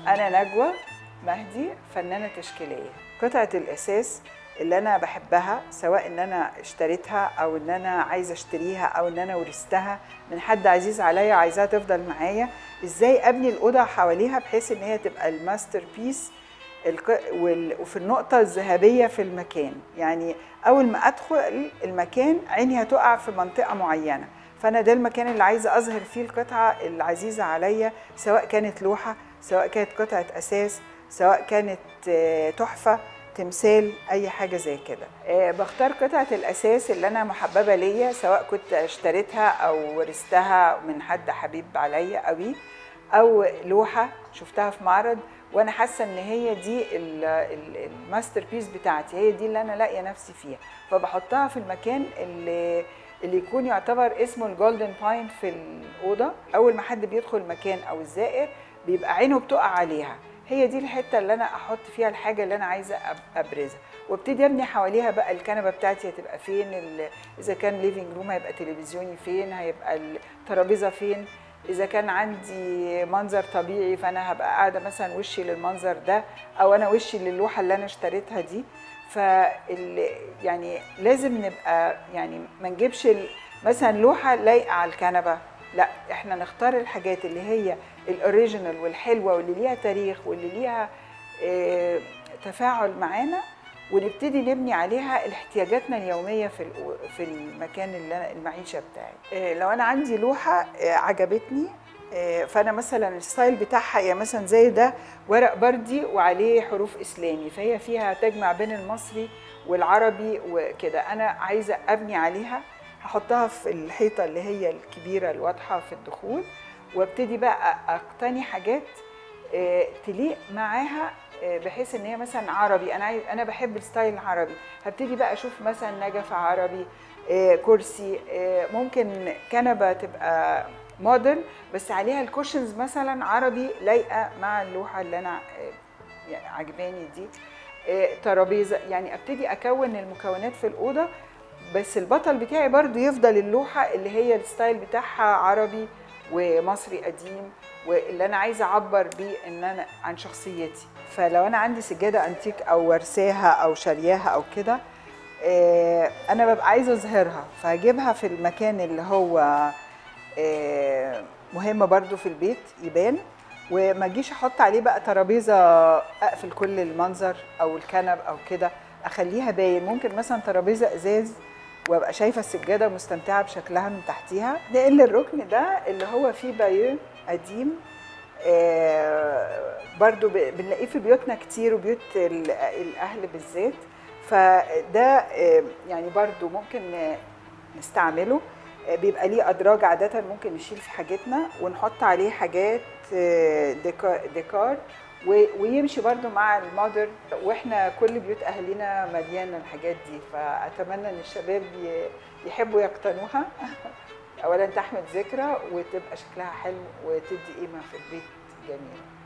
أنا نجوى مهدي فنانة تشكيلية قطعة الأساس اللي أنا بحبها سواء إن أنا اشتريتها أو إن أنا عايزة اشتريها أو إن أنا ورثتها من حد عزيز عليا وعايزاها تفضل معايا إزاي أبني الأوضة حواليها بحيث إن هي تبقى الماستر بيس الق- وال- وفي النقطة الذهبية في المكان يعني أول ما أدخل المكان عيني هتقع في منطقة معينة فأنا ده المكان اللي عايزة أظهر فيه القطعة العزيزة عليا سواء كانت لوحة سواء كانت قطعة أساس سواء كانت آه، تحفة تمثال أي حاجة زي كده آه، بختار قطعة الأساس اللي أنا محببة ليا سواء كنت اشتريتها أو ورثتها من حد حبيب عليا قوي او لوحه شفتها في معرض وانا حاسه ان هي دي ال- ال- الماستر بيس بتاعتي هي دي اللي انا لاقيه نفسي فيها فبحطها في المكان اللي اللي يكون يعتبر اسمه الجولدن باين في الاوضه اول ما حد بيدخل المكان او الزائر بيبقى عينه بتقع عليها هي دي الحته اللي انا احط فيها الحاجه اللي انا عايزه أب- ابرزها وابتدي ابني حواليها بقى الكنبه بتاعتي هتبقى فين ال- اذا كان ليفينج روم هيبقى تلفزيوني فين هيبقى الترابيزه فين اذا كان عندي منظر طبيعي فانا هبقى قاعده مثلا وشي للمنظر ده او انا وشي للوحه اللي انا اشتريتها دي فال يعني لازم نبقى يعني ما نجيبش ال- مثلا لوحه لايقه على الكنبه لا احنا نختار الحاجات اللي هي الاوريجينال والحلوه واللي ليها تاريخ واللي ليها اه تفاعل معانا ونبتدي نبني عليها احتياجاتنا اليوميه في الأو- في المكان اللي أنا المعيشه بتاعي آه، لو انا عندي لوحه آه، عجبتني آه، فانا مثلا الستايل بتاعها يعني مثلا زي ده ورق بردي وعليه حروف اسلامي فهي فيها تجمع بين المصري والعربي وكده انا عايزه ابني عليها هحطها في الحيطه اللي هي الكبيره الواضحه في الدخول وابتدي بقى اقتني حاجات آه، تليق معاها آه، بحيث ان هي مثلا عربي انا عايز انا بحب الستايل العربي هبتدي بقى اشوف مثلا نجفه عربي آه، كرسي آه، ممكن كنبه تبقى مودرن بس عليها الكوشنز مثلا عربي لايقه مع اللوحه اللي انا آه، يعني عجباني دي آه، ترابيزه يعني ابتدي اكون المكونات في الاوضه بس البطل بتاعي برضو يفضل اللوحه اللي هي الستايل بتاعها عربي ومصري قديم واللي انا عايزه اعبر بيه ان انا عن شخصيتي فلو انا عندي سجاده انتيك او ورثاها او شارياها او كده آه، انا ببقى عايزه اظهرها فهجيبها في المكان اللي هو آه، مهم برضو في البيت يبان وما اجيش احط عليه بقى ترابيزه اقفل كل المنظر او الكنب او كده اخليها باين ممكن مثلا ترابيزه ازاز وابقى شايفه السجاده مستمتعه بشكلها من تحتيها نقل الركن ده اللي هو فيه بايو قديم آه، برضو ب- بنلاقيه في بيوتنا كتير وبيوت ال- الاهل بالذات فده آه، يعني برضو ممكن آه، نستعمله آه، بيبقى ليه ادراج عاده ممكن نشيل في حاجتنا ونحط عليه حاجات آه، ديكا- ديكار و- ويمشي برضو مع المودرن واحنا كل بيوت اهالينا مليانه الحاجات دي فاتمنى ان الشباب ي- يحبوا يقتنوها اولا تحمل ذكرى وتبقى شكلها حلو وتدي قيمه في البيت جميل